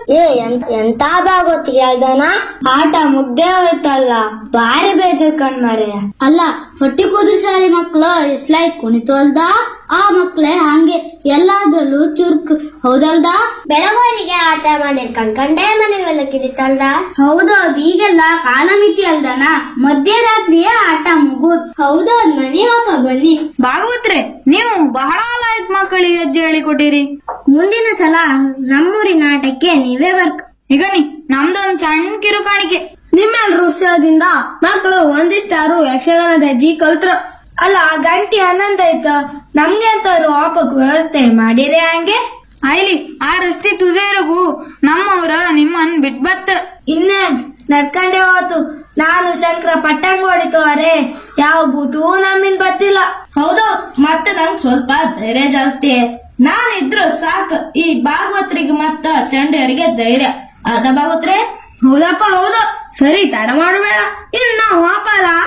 ಏ ಎಂತ ಎಂತ ಭಾಗವತಿಗೆ ಅಲ್ದಾನ ಆಟ ಮುಗ್ದೇ ಹೋಯ್ತಲ್ಲ ಬಾರಿ ಬೇಜಾರ್ ಕಣ್ಮರೆ ಅಲ್ಲ ಹೊಟ್ಟಿ ಕುದಿಸಾರಿ ಮಕ್ಳು ಎಸ್ಲಾಯ್ ಕುಣಿತೋಲ್ದ ಆ ಮಕ್ಳೇ ಹಂಗೆ ಎಲ್ಲಾದ್ರಲ್ಲೂ ಚುರುಕ್ ಹೌದಲ್ದ ಬೆಳಗೋರಿಗೆ ಆಟ ಮಾಡಿರ್ಕೊಂಡ್ ಕಂಡೇ ಮನೆಗೆಲ್ಲ ಕಿರಿತಲ್ದ ಹೌದೌದು ಈಗೆಲ್ಲ ಕಾಲಮಿತಿ ಅಲ್ದನ ಮಧ್ಯರಾತ್ರಿಯೇ ಆಟ ಮುಗುದ್ ಹೌದೌದ್ ಮನೆ ಹೋಗ ಬನ್ನಿ ಭಾಗವತ್ರೆ ನೀವು ಬಹಳ ಲಾಯಕ್ ಮಕ್ಕಳಿಗೆ ಹೆಜ್ಜೆ ಹೇಳಿಕೊಟ್ಟಿರಿ ಮುಂದಿನ ಸಲ ನಮ್ಮೂರಿನ ಆಟಕ್ಕೆ ನೀವೇ ಬರ್ಕ ಈಗ ನೀ ನಮ್ದೊಂದ್ ಸಣ್ಣ ಕಿರುಕಾಣಿಕೆ ನಿಮ್ಮೆಲ್ರ ಉತ್ಸವದಿಂದ ಮಕ್ಕಳು ಒಂದಿಷ್ಟಾರು ಯಕ್ಷಗಾನದ ಹೆಜ್ಜಿ ಕಲ್ತ್ರು ಅಲ್ಲ ಗಂಟೆ ಹನ್ನೊಂದ್ ಆಯ್ತ ನಮ್ಗೆ ಅಂತಾರು ಆಪಕ್ ವ್ಯವಸ್ಥೆ ಮಾಡಿರಿ ಹಂಗೆ ಆಯ್ಲಿ ಆ ರಸ್ತೆ ತುದೇರಗು ನಮ್ಮವ್ರ ನಿಮ್ಮನ್ ಬಿಟ್ಬತ್ತ ಇನ್ನೇ ನಡ್ಕಂಡೆ ಹೋತು ನಾನು ಶಂಕರ ಪಟ್ಟಂಗ ಹೊಡಿತು ಅರೆ ಯಾವ ಬೂತು ನಮ್ಮಿನ್ ಬತ್ತಿಲ್ಲ ಹೌದೌದ್ ಮತ್ತೆ ನಂಗ್ ಸ್ವಲ್ಪ ಧೈರ್ಯ ಜಾಸ್ತಿ ನಾನಿದ್ರು ಸಾಕ್ ಈ ಭಾಗವತ್ರಿಗೆ ಮತ್ತ ಚಂಡಿಯರಿಗೆ ಧೈರ್ಯ ಅದ ಭಾಗವತ್ರೆ ಹೌದಪ್ಪ ಹೌದು ಸರಿ ತಡ ಮಾಡಬೇಡ ಇನ್ ನಾವು ಹಾಪಲ್ಲ